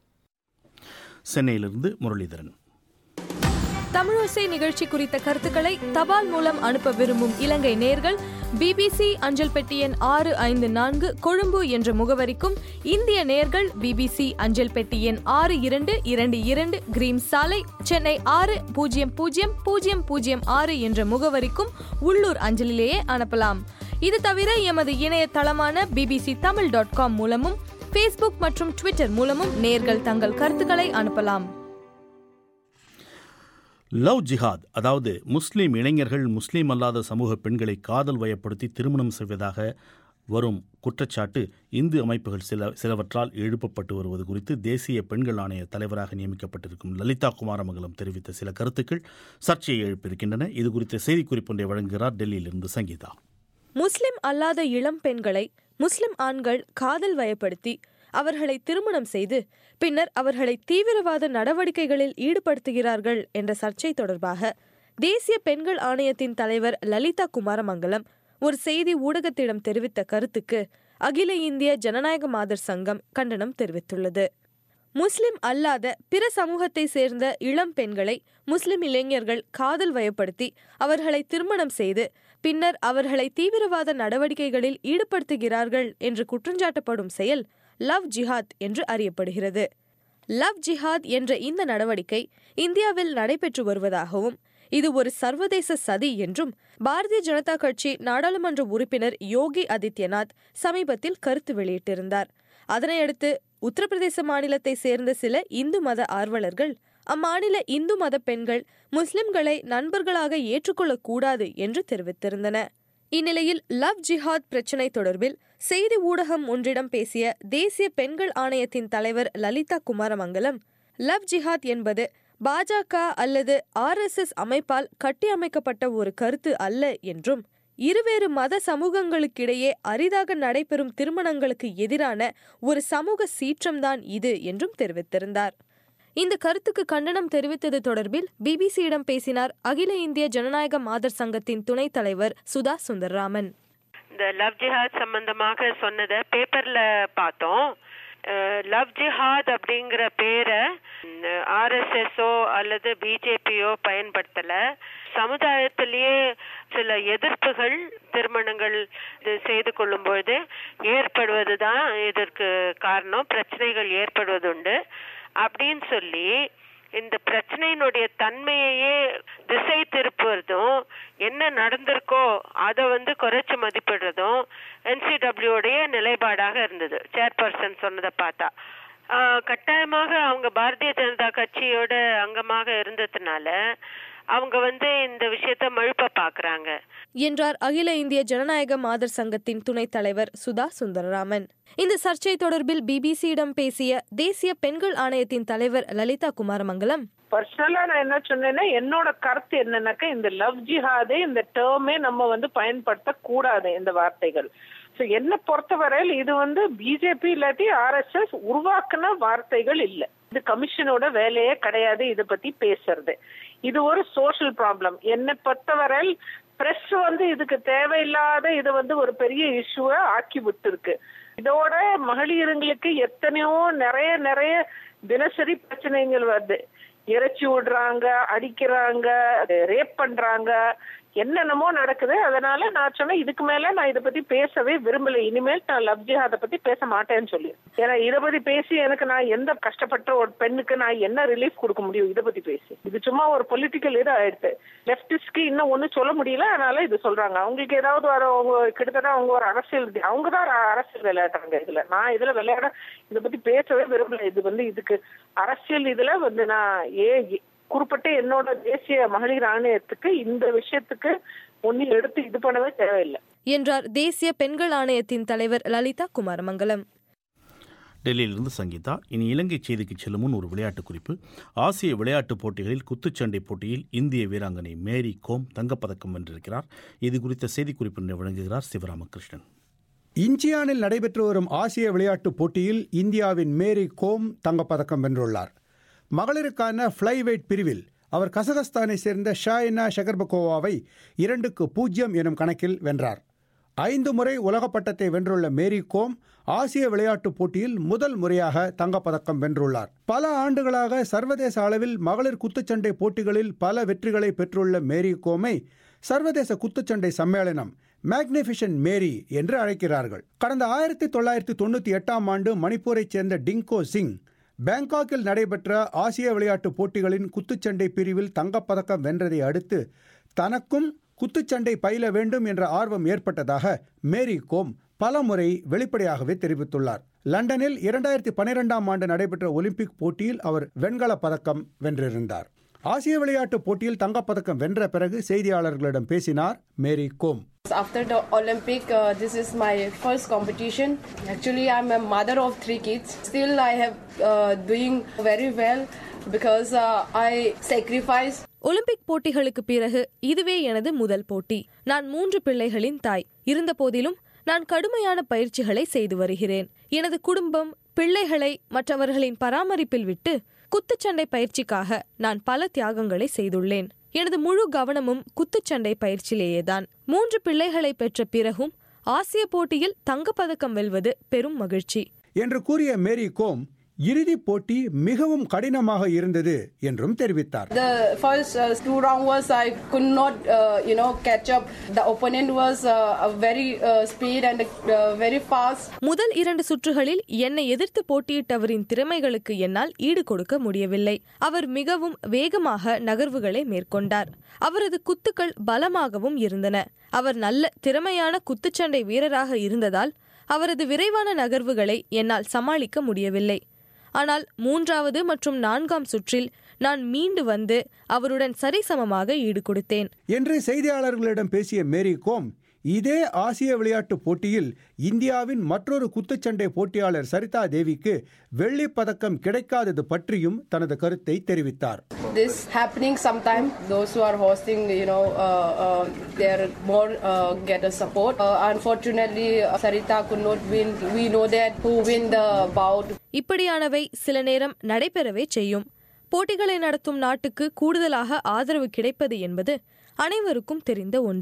சென்னையிலிருந்து முரளிதரன் தமிழோசை நிகழ்ச்சி குறித்த கருத்துக்களை தபால் மூலம் அனுப்ப விரும்பும் இலங்கை நேர்கள் பிபிசி அஞ்சல் பெட்டி எண் ஆறு ஐந்து நான்கு கொழும்பு என்ற முகவரிக்கும் இந்திய நேர்கள் பிபிசி அஞ்சல் பெட்டி எண் ஆறு இரண்டு இரண்டு இரண்டு கிரீம் சாலை சென்னை ஆறு பூஜ்ஜியம் பூஜ்ஜியம் பூஜ்ஜியம் பூஜ்ஜியம் ஆறு என்ற முகவரிக்கும் உள்ளூர் அஞ்சலிலேயே அனுப்பலாம் இது தவிர எமது இணையதளமான பிபிசி தமிழ் டாட் காம் மூலமும் ஃபேஸ்புக் மற்றும் ட்விட்டர் மூலமும் நேர்கள் தங்கள் கருத்துக்களை அனுப்பலாம் லவ் ஜிஹாத் அதாவது முஸ்லிம் இளைஞர்கள் முஸ்லிம் அல்லாத சமூக பெண்களை காதல் வயப்படுத்தி திருமணம் செய்வதாக வரும் குற்றச்சாட்டு இந்து அமைப்புகள் சில சிலவற்றால் எழுப்பப்பட்டு வருவது குறித்து தேசிய பெண்கள் ஆணைய தலைவராக நியமிக்கப்பட்டிருக்கும் லலிதா குமாரமங்கலம் தெரிவித்த சில கருத்துக்கள் சர்ச்சையை எழுப்பியிருக்கின்றன இது குறித்த செய்திக்குறிப்பு ஒன்றை வழங்குகிறார் டெல்லியிலிருந்து சங்கீதா முஸ்லிம் அல்லாத இளம் பெண்களை முஸ்லிம் ஆண்கள் காதல் வயப்படுத்தி அவர்களை திருமணம் செய்து பின்னர் அவர்களை தீவிரவாத நடவடிக்கைகளில் ஈடுபடுத்துகிறார்கள் என்ற சர்ச்சை தொடர்பாக தேசிய பெண்கள் ஆணையத்தின் தலைவர் லலிதா குமாரமங்கலம் ஒரு செய்தி ஊடகத்திடம் தெரிவித்த கருத்துக்கு அகில இந்திய ஜனநாயக மாதர் சங்கம் கண்டனம் தெரிவித்துள்ளது முஸ்லிம் அல்லாத பிற சமூகத்தை சேர்ந்த இளம் பெண்களை முஸ்லிம் இளைஞர்கள் காதல் வயப்படுத்தி அவர்களை திருமணம் செய்து பின்னர் அவர்களை தீவிரவாத நடவடிக்கைகளில் ஈடுபடுத்துகிறார்கள் என்று குற்றஞ்சாட்டப்படும் செயல் லவ் ஜிஹாத் என்று அறியப்படுகிறது லவ் ஜிஹாத் என்ற இந்த நடவடிக்கை இந்தியாவில் நடைபெற்று வருவதாகவும் இது ஒரு சர்வதேச சதி என்றும் பாரதிய ஜனதா கட்சி நாடாளுமன்ற உறுப்பினர் யோகி ஆதித்யநாத் சமீபத்தில் கருத்து வெளியிட்டிருந்தார் அதனையடுத்து உத்தரப்பிரதேச மாநிலத்தை சேர்ந்த சில இந்து மத ஆர்வலர்கள் அம்மாநில இந்து மத பெண்கள் முஸ்லிம்களை நண்பர்களாக ஏற்றுக்கொள்ளக்கூடாது என்று தெரிவித்திருந்தன இந்நிலையில் லவ் ஜிஹாத் பிரச்சினை தொடர்பில் செய்தி ஊடகம் ஒன்றிடம் பேசிய தேசிய பெண்கள் ஆணையத்தின் தலைவர் லலிதா குமாரமங்கலம் லவ் ஜிஹாத் என்பது பாஜக அல்லது ஆர்எஸ்எஸ் அமைப்பால் கட்டியமைக்கப்பட்ட ஒரு கருத்து அல்ல என்றும் இருவேறு மத சமூகங்களுக்கிடையே அரிதாக நடைபெறும் திருமணங்களுக்கு எதிரான ஒரு சமூக சீற்றம்தான் இது என்றும் தெரிவித்திருந்தார் இந்த கருத்துக்கு கண்டனம் தெரிவித்தது தொடர்பில் பிபிசியிடம் பேசினார் அகில இந்திய ஜனநாயக மாதர் சங்கத்தின் துணைத் தலைவர் சுதா சுந்தர்ராமன் இந்த லவ் ஜிஹாத் சம்பந்தமாக சொன்னதை பேப்பர்ல பார்த்தோம் லவ் ஜிஹாத் அப்படிங்கிற பேரை ஆர்எஸ்எஸ்ஓ அல்லது பிஜேபியோ பயன்படுத்தல சமுதாயத்திலேயே சில எதிர்ப்புகள் திருமணங்கள் இது செய்து கொள்ளும் பொழுது ஏற்படுவதுதான் இதற்கு காரணம் பிரச்சனைகள் ஏற்படுவதுண்டு அப்படின்னு சொல்லி இந்த பிரச்சனையினுடைய தன்மையையே திசை திருப்புவதும் என்ன நடந்திருக்கோ அதை வந்து குறைச்சு மதிப்பிடுறதும் என்சிடபிள்யூடைய நிலைப்பாடாக இருந்தது சேர்பர்சன் சொன்னதை பார்த்தா ஆஹ் கட்டாயமாக அவங்க பாரதிய ஜனதா கட்சியோட அங்கமாக இருந்ததுனால அவங்க வந்து இந்த விஷயத்த மழுப்ப பாக்குறாங்க என்றார் அகில இந்திய ஜனநாயக மாதர் சங்கத்தின் துணைத் தலைவர் சுதா சுந்தரராமன் இந்த சர்ச்சை தொடர்பில் பிபிசியிடம் பேசிய தேசிய பெண்கள் ஆணையத்தின் தலைவர் லலிதா குமாரமங்கலம் பர்சனலா நான் என்ன சொன்னேன்னா என்னோட கருத்து என்னன்னாக்கா இந்த லவ் ஜிஹாதே இந்த டேர்மே நம்ம வந்து பயன்படுத்த கூடாது இந்த வார்த்தைகள் ஸோ என்ன பொறுத்தவரையில் இது வந்து பிஜேபி இல்லாட்டி ஆர்எஸ்எஸ் உருவாக்குன வார்த்தைகள் இல்லை இது கமிஷனோட வேலையே கிடையாது இதை பத்தி பேசுறது இது ஒரு சோஷியல் ப்ராப்ளம் என்னை பொறுத்தவரையில் பிரஸ் வந்து இதுக்கு தேவையில்லாத இது வந்து ஒரு பெரிய இஷ்யூவை ஆக்கி விட்டுருக்கு இதோட மகளிருங்களுக்கு எத்தனையோ நிறைய நிறைய தினசரி பிரச்சனைகள் வருது இறைச்சி விடுறாங்க அடிக்கிறாங்க ரேப் பண்றாங்க என்னென்னமோ நடக்குது அதனால நான் சொன்னேன் இதுக்கு மேல நான் இதை பத்தி பேசவே விரும்பல இனிமேல் நான் லவ் ஜிஹாத பத்தி பேச மாட்டேன்னு சொல்லி ஏன்னா இதை பத்தி பேசி எனக்கு நான் எந்த கஷ்டப்பட்ட ஒரு பெண்ணுக்கு நான் என்ன ரிலீஃப் கொடுக்க முடியும் இதை பத்தி பேசி இது சும்மா ஒரு பொலிட்டிக்கல் இது ஆயிடுச்சு லெப்டிஸ்ட்க்கு இன்னும் ஒன்றும் சொல்ல முடியல அதனால இது சொல்றாங்க அவங்களுக்கு ஏதாவது வர அவங்க கிட்டத்தட்ட அவங்க ஒரு அரசியல் அவங்க தான் அரசியல் விளையாடுறாங்க இதுல நான் இதுல விளையாட இதை பத்தி பேசவே விரும்பல இது வந்து இதுக்கு அரசியல் இதுல வந்து நான் ஏ குறிப்பிட்ட என்னோட தேசிய மகளிர் ஆணையத்துக்கு இந்த விஷயத்துக்கு ஒன்னும் எடுத்து இது பண்ணவே தேவையில்லை என்றார் தேசிய பெண்கள் ஆணையத்தின் தலைவர் லலிதா குமாரமங்கலம் டெல்லியிலிருந்து சங்கீதா இனி இலங்கை செய்திக்கு செல்லும் முன் ஒரு விளையாட்டு குறிப்பு ஆசிய விளையாட்டுப் போட்டிகளில் குத்துச்சண்டை போட்டியில் இந்திய வீராங்கனை மேரி கோம் தங்கப்பதக்கம் வென்றிருக்கிறார் இது குறித்த செய்திக்குறிப்பினை வழங்குகிறார் சிவராமகிருஷ்ணன் இஞ்சியானில் நடைபெற்று வரும் ஆசிய விளையாட்டுப் போட்டியில் இந்தியாவின் மேரி கோம் தங்கப்பதக்கம் வென்றுள்ளார் மகளிருக்கான ஃப்ளைவெயிட் பிரிவில் அவர் கசகஸ்தானை சேர்ந்த ஷாயினா ஷெகர்பகோவாவை இரண்டுக்கு பூஜ்ஜியம் எனும் கணக்கில் வென்றார் ஐந்து முறை உலகப் பட்டத்தை வென்றுள்ள மேரி கோம் ஆசிய விளையாட்டுப் போட்டியில் முதல் முறையாக தங்கப்பதக்கம் வென்றுள்ளார் பல ஆண்டுகளாக சர்வதேச அளவில் மகளிர் குத்துச்சண்டை போட்டிகளில் பல வெற்றிகளை பெற்றுள்ள மேரி கோமை சர்வதேச குத்துச்சண்டை சம்மேளனம் மேக்னிஃபிஷன் மேரி என்று அழைக்கிறார்கள் கடந்த ஆயிரத்தி தொள்ளாயிரத்தி தொண்ணூற்றி எட்டாம் ஆண்டு மணிப்பூரைச் சேர்ந்த டிங்கோ சிங் பேங்காக்கில் நடைபெற்ற ஆசிய விளையாட்டுப் போட்டிகளின் குத்துச்சண்டை பிரிவில் தங்கப்பதக்கம் வென்றதை அடுத்து தனக்கும் குத்துச்சண்டை பயில வேண்டும் என்ற ஆர்வம் ஏற்பட்டதாக மேரி கோம் பலமுறை வெளிப்படையாகவே தெரிவித்துள்ளார் லண்டனில் இரண்டாயிரத்தி பனிரெண்டாம் ஆண்டு நடைபெற்ற ஒலிம்பிக் போட்டியில் அவர் வெண்கலப் பதக்கம் வென்றிருந்தார் ஆசிய விளையாட்டுப் போட்டியில் தங்கப்பதக்கம் வென்ற பிறகு செய்தியாளர்களிடம் பேசினார் Mary Kom After the Olympic, uh, this is my first competition. Actually, I'm a mother of three kids. Still, I have uh, doing very well because uh, I sacrifice. Olympic போட்டிகளுக்கு பிறகு இதுவே எனது முதல் போட்டி நான் மூன்று பிள்ளைகளின் தாய் இருந்த போதிலும் நான் கடுமையான பயிற்சிகளை செய்து வருகிறேன் எனது குடும்பம் பிள்ளைகளை மற்றவர்களின் பராமரிப்பில் விட்டு குத்துச்சண்டை பயிற்சிக்காக நான் பல தியாகங்களை செய்துள்ளேன் எனது முழு கவனமும் குத்துச்சண்டை பயிற்சியிலேயேதான் மூன்று பிள்ளைகளை பெற்ற பிறகும் ஆசிய போட்டியில் தங்கப்பதக்கம் வெல்வது பெரும் மகிழ்ச்சி என்று கூறிய மேரி கோம் இறுதிப் போட்டி மிகவும் கடினமாக இருந்தது என்றும் தெரிவித்தார் The first uh, two round was I could not, uh, you know, catch up. The opponent was uh, a very uh, speed and uh, very fast. முதல் இரண்டு சுற்றுகளில் என்னை எதிர்த்து போட்டியிட்டவரின் திறமைகளுக்கு என்னால் ஈடு கொடுக்க முடியவில்லை அவர் மிகவும் வேகமாக நகர்வுகளை மேற்கொண்டார் அவரது குத்துக்கள் பலமாகவும் இருந்தன அவர் நல்ல திறமையான குத்துச்சண்டை வீரராக இருந்ததால் அவரது விரைவான நகர்வுகளை என்னால் சமாளிக்க முடியவில்லை ஆனால் மூன்றாவது மற்றும் நான்காம் சுற்றில் நான் மீண்டு வந்து அவருடன் சரிசமமாக ஈடு கொடுத்தேன் என்று செய்தியாளர்களிடம் பேசிய மேரி கோம் இதே ஆசிய விளையாட்டுப் போட்டியில் இந்தியாவின் மற்றொரு குத்துச்சண்டை போட்டியாளர் சரிதா தேவிக்கு வெள்ளிப் பதக்கம் கிடைக்காதது பற்றியும் தனது கருத்தை தெரிவித்தார் This happening sometime. Those who are hosting, you know, uh, uh, they're more uh, get a support. Uh, unfortunately, Sarita could not win. We know that who win the bout. இப்படியானவை சில நேரம் நடைபெறவே செய்யும் போட்டிகளை நடத்தும் நாட்டுக்கு கூடுதலாக ஆதரவு கிடைப்பது என்பது அனைவருக்கும் தெரிந்த ஒன்றே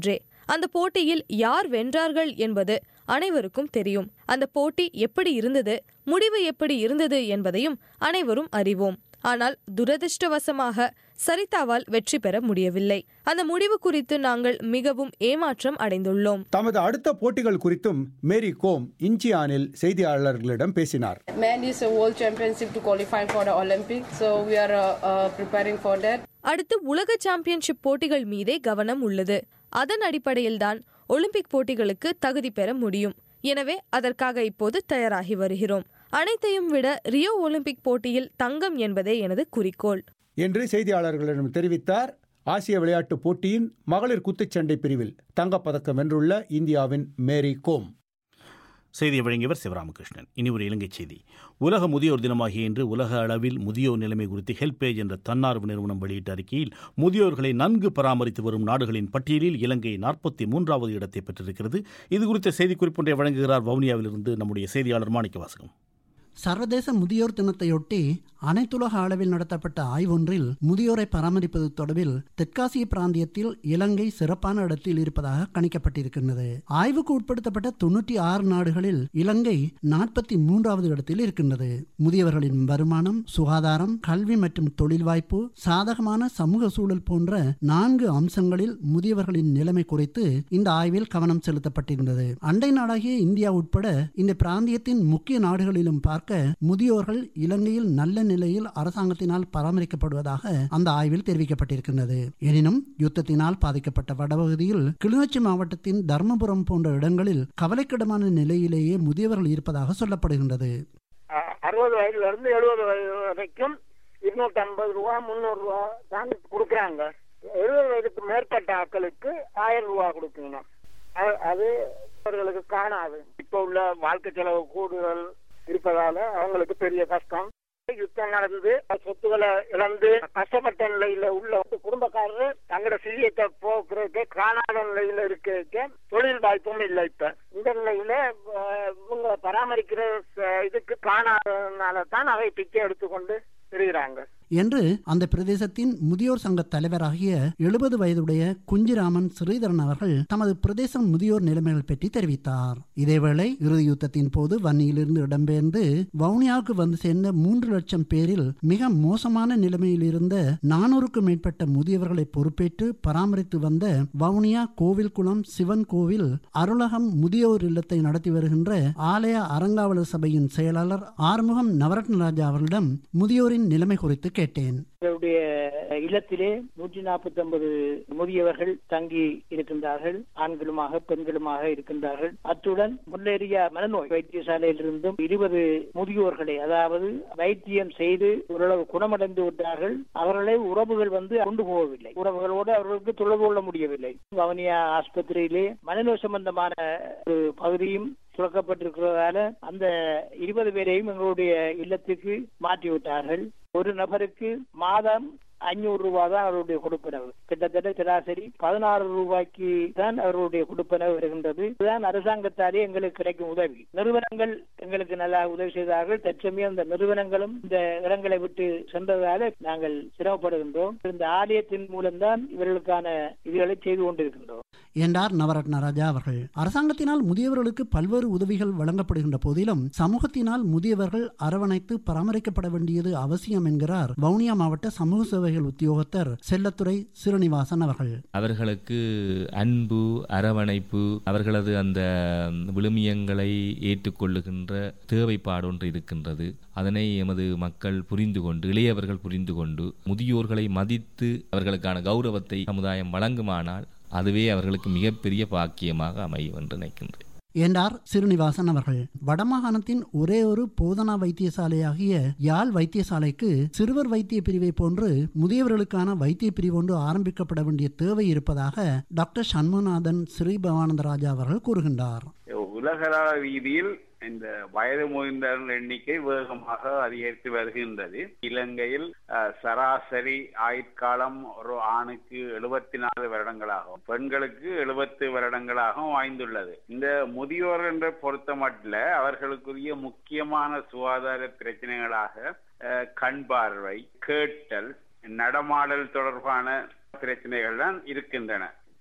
அந்த போட்டியில் யார் வென்றார்கள் என்பது அனைவருக்கும் தெரியும் அந்த போட்டி எப்படி இருந்தது முடிவு எப்படி இருந்தது என்பதையும் அனைவரும் அறிவோம் ஆனால் துரதிருஷ்டவசமாக சரிதாவால் வெற்றி பெற முடியவில்லை அந்த முடிவு குறித்து நாங்கள் மிகவும் ஏமாற்றம் அடைந்துள்ளோம் தமது அடுத்த போட்டிகள் குறித்தும் மேரி கோம் இன்ச்சியானில் செய்தியாளர்களிடம் பேசினார் Men is a world championship to qualify for the Olympics, so we are uh, uh, preparing for that. அடுத்து உலக சாம்பியன்ஷிப் போட்டிகள் மீதே கவனம் உள்ளது அதன் அடிப்படையில்தான் ஒலிம்பிக் போட்டிகளுக்கு தகுதி பெற முடியும் எனவே அதற்காக இப்போது தயாராகி வருகிறோம் அனைத்தையும் விட ரியோ ஒலிம்பிக் போட்டியில் தங்கம் என்பதே எனது குறிக்கோள் என்று செய்தியாளர்களிடம் தெரிவித்தார் ஆசிய விளையாட்டுப் போட்டியின் மகளிர் குத்துச்சண்டை பிரிவில் தங்கப்பதக்கம் வென்றுள்ள இந்தியாவின் மேரி கோம் செய்தியை வழங்கியவர் சிவராமகிருஷ்ணன் இனி ஒரு இலங்கை செய்தி உலக முதியோர் தினமாகிய இன்று உலக அளவில் முதியோர் நிலைமை குறித்து ஹெல்பேஜ் என்ற தன்னார்வ நிறுவனம் வெளியிட்ட அறிக்கையில் முதியோர்களை நன்கு பராமரித்து வரும் நாடுகளின் பட்டியலில் இலங்கை நாற்பத்தி மூன்றாவது இடத்தை பெற்றிருக்கிறது இது குறித்த செய்திக்குறிப்பு ஒன்றை வழங்குகிறார் வவுனியாவிலிருந்து நம்முடைய செய்தியாளர் மாணிக்க வாசகம் சர்வதேச முதியோர் தினத்தையொட்டி அனைத்துலக அளவில் நடத்தப்பட்ட ஆய்வொன்றில் முதியோரை பராமரிப்பது தொடர்பில் தெற்காசிய பிராந்தியத்தில் இலங்கை சிறப்பான இடத்தில் இருப்பதாக கணிக்கப்பட்டிருக்கின்றது ஆய்வுக்கு உட்படுத்தப்பட்ட தொன்னூற்றி ஆறு நாடுகளில் இலங்கை நாற்பத்தி மூன்றாவது இடத்தில் இருக்கின்றது முதியவர்களின் வருமானம் சுகாதாரம் கல்வி மற்றும் தொழில் வாய்ப்பு சாதகமான சமூக சூழல் போன்ற நான்கு அம்சங்களில் முதியவர்களின் நிலைமை குறித்து இந்த ஆய்வில் கவனம் செலுத்தப்பட்டிருந்தது அண்டை நாடாகிய இந்தியா உட்பட இந்த பிராந்தியத்தின் முக்கிய நாடுகளிலும் பார்க்க முதியோர்கள் இலங்கையில் நல்ல நிலையில் அரசாங்கத்தினால் பராமரிக்கப்படுவதாக அந்த ஆய்வில் தெரிவிக்கப்பட்டிருக்கின்றது எனினும் யுத்தத்தினால் பாதிக்கப்பட்ட வடபகுதியில் கிளிநொச்சி மாவட்டத்தின் தர்மபுரம் போன்ற இடங்களில் கவலைக்கிடமான நிலையிலேயே முதியவர்கள் இருப்பதாக சொல்லப்படுகின்றது அறுபது வயதுல இருந்து எழுபது வயது வரைக்கும் இருநூத்தி ஐம்பது ரூபா முந்நூறு ரூபா தான் கொடுக்குறாங்க எழுபது வயதுக்கு மேற்பட்ட ஆட்களுக்கு ஆயிரம் ரூபா கொடுக்கணும் அது- அது அவர்களுக்கு காணாது இப்ப உள்ள வாழ்க்கை செலவு கூடுதல் இருப்பதால அவங்களுக்கு பெரிய கஷ்டம் யுத்தம் நடந்து சொத்துக்களை இழந்து கஷ்டப்பட்ட நிலையில உள்ள குடும்பக்காரரு தங்களோட சிறியத்தை போக்குறதுக்கு காணாத நிலையில இருக்க தொழில் வாய்ப்பும் இல்லை இப்ப இந்த நிலையில அஹ், இவங்க பராமரிக்கிற அஹ், இதுக்கு காணாதனால தான் அவை பிச்சை எடுத்துக்கொண்டு திரிகிறாங்க என்று அந்த பிரதேசத்தின் முதியோர் சங்க தலைவராகிய எழுபது வயதுடைய குஞ்சிராமன் ஸ்ரீதரன் அவர்கள் தமது பிரதேச முதியோர் நிலைமைகள் பற்றி தெரிவித்தார் இதேவேளை இறுதி யுத்தத்தின் போது வன்னியிலிருந்து இடம்பெயர்ந்து வவுனியாவுக்கு வந்து சேர்ந்த மூன்று லட்சம் பேரில் மிக மோசமான நிலைமையில் இருந்த நானூறுக்கும் மேற்பட்ட முதியவர்களை பொறுப்பேற்று பராமரித்து வந்த வவுனியா கோவில்குளம் சிவன் கோவில் அருளகம் முதியோர் இல்லத்தை நடத்தி வருகின்ற ஆலய அறங்காவலர் சபையின் செயலாளர் ஆறுமுகம் நவரத்னராஜா அவர்களிடம் முதியோரின் நிலைமை குறித்து கேட்டேன் எங்களுடைய இல்லத்திலே நூற்றி நாற்பத்தி ஒன்பது முதியவர்கள் தங்கி இருக்கின்றார்கள் ஆண்களுமாக பெண்களுமாக இருக்கின்றார்கள் அத்துடன் முன்னேறிய மனநோய் வைத்தியசாலையிலிருந்தும் இருபது முதியோர்களை அதாவது வைத்தியம் செய்து ஓரளவு குணமடைந்து விட்டார்கள் அவர்களை உறவுகள் வந்து கொண்டு போகவில்லை உறவுகளோடு அவர்களுக்கு தொடர்பு கொள்ள முடியவில்லை வவுனியா ஆஸ்பத்திரியிலே மனநோய் சம்பந்தமான ஒரு பகுதியும் துறக்கப்பட்டிருக்கிறதால அந்த இருபது பேரையும் எங்களுடைய இல்லத்துக்கு மாற்றி விட்டார்கள் ஒரு நபருக்கு மாதம் ஐநூறு ரூபாய் தான் அவருடைய கொடுப்பனவு கிட்டத்தட்ட சராசரி பதினாறு ரூபாய்க்கு தான் அவருடைய கொடுப்பனவு வருகின்றது இதுதான் அரசாங்கத்தாலே எங்களுக்கு கிடைக்கும் உதவி நிறுவனங்கள் எங்களுக்கு நல்லா உதவி செய்தார்கள் தற்சமயம் இந்த நிறுவனங்களும் இந்த இடங்களை விட்டு சென்றதால நாங்கள் சிரமப்படுகின்றோம் இந்த ஆலயத்தின் மூலம்தான் இவர்களுக்கான இதுகளை செய்து கொண்டிருக்கின்றோம் என்றார் நவரத்னராஜா அவர்கள் அரசாங்கத்தினால் முதியவர்களுக்கு பல்வேறு உதவிகள் வழங்கப்படுகின்ற போதிலும் சமூகத்தினால் முதியவர்கள் அரவணைத்து பராமரிக்கப்பட வேண்டியது அவசியம் என்கிறார் வவுனியா மாவட்ட சமூக சேவைகள் உத்தியோகத்தர் செல்லத்துறை சிறுனிவாசன் அவர்கள் அவர்களுக்கு அன்பு அரவணைப்பு அவர்களது அந்த விழுமியங்களை ஏற்றுக்கொள்ளுகின்ற தேவைப்பாடு ஒன்று இருக்கின்றது அதனை எமது மக்கள் புரிந்து கொண்டு இளையவர்கள் புரிந்து கொண்டு முதியோர்களை மதித்து அவர்களுக்கான கௌரவத்தை சமுதாயம் வழங்குமானால் அதுவே அவர்களுக்கு மிகப்பெரிய பாக்கியமாக அமையும் என்று நினைக்கின்றேன் என்றார் சிறுனிவாசன் அவர்கள் வடமாகாணத்தின் ஒரே ஒரு போதனா வைத்தியசாலையாகிய யாழ் வைத்தியசாலைக்கு சிறுவர் வைத்திய பிரிவை போன்று முதியவர்களுக்கான வைத்திய பிரிவு ஒன்று ஆரம்பிக்கப்பட வேண்டிய தேவை இருப்பதாக டாக்டர் சண்முகநாதன் ஸ்ரீபவானந்தராஜா அவர்கள் கூறுகின்றார் உலக ரீதியில் இந்த வயது முதிர்ந்தவர்கள் எண்ணிக்கை வேகமாக அதிகரித்து வருகின்றது இலங்கையில் அஹ், சராசரி ஆயுட்காலம் ஒரு ஆணுக்கு எழுபத்தி நாலு வருடங்களாகவும் பெண்களுக்கு எழுபத்து வருடங்களாகவும் வாய்ந்துள்ளது இந்த முதியோர் என்ற பொறுத்த மட்டும் அவர்களுக்குரிய முக்கியமான சுகாதார பிரச்சனைகளாக அஹ், கண் பார்வை கேட்டல் நடமாடல் தொடர்பான பிரச்சனைகள் தான் இருக்கின்றன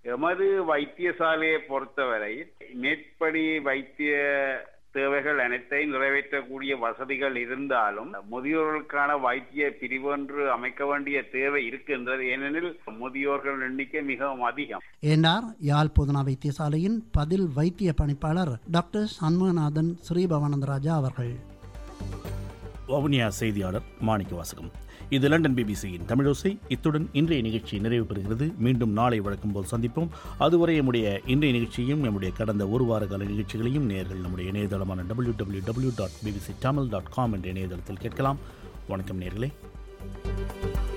எமது வைத்தியசாலையை பொறுத்தவரை மேற்படி வைத்திய தேவைகள் அனைத்தையும் நிறைவேற்றக்கூடிய வசதிகள் இருந்தாலும் முதியோர்களுக்கான வைத்திய பிரிவு ஒன்று அமைக்க வேண்டிய தேவை இருக்கின்றது ஏனெனில் முதியோர்கள் எண்ணிக்கை மிகவும் அதிகம் என்றார் யாழ் பொதுனா வைத்தியசாலையின் பதில் வைத்திய பணிப்பாளர் டாக்டர் சண்முகநாதன் ஸ்ரீபவானந்தராஜா அவர்கள் வவுனியா செய்தியாளர் மாணிக்க வாசகம் இது லண்டன் பிபிசியின் தமிழோசை இத்துடன் இன்றைய நிகழ்ச்சி நிறைவு பெறுகிறது மீண்டும் நாளை வழக்கம் போல் சந்திப்போம் அதுவரை நம்முடைய இன்றைய நிகழ்ச்சியும் நம்முடைய கடந்த ஒரு வார கால நிகழ்ச்சிகளையும் நேர்கள் நம்முடைய இணையதளமான W W W dot BBC Tamil dot com என்ற இணையதளத்தில் கேட்கலாம் வணக்கம் நேர்களே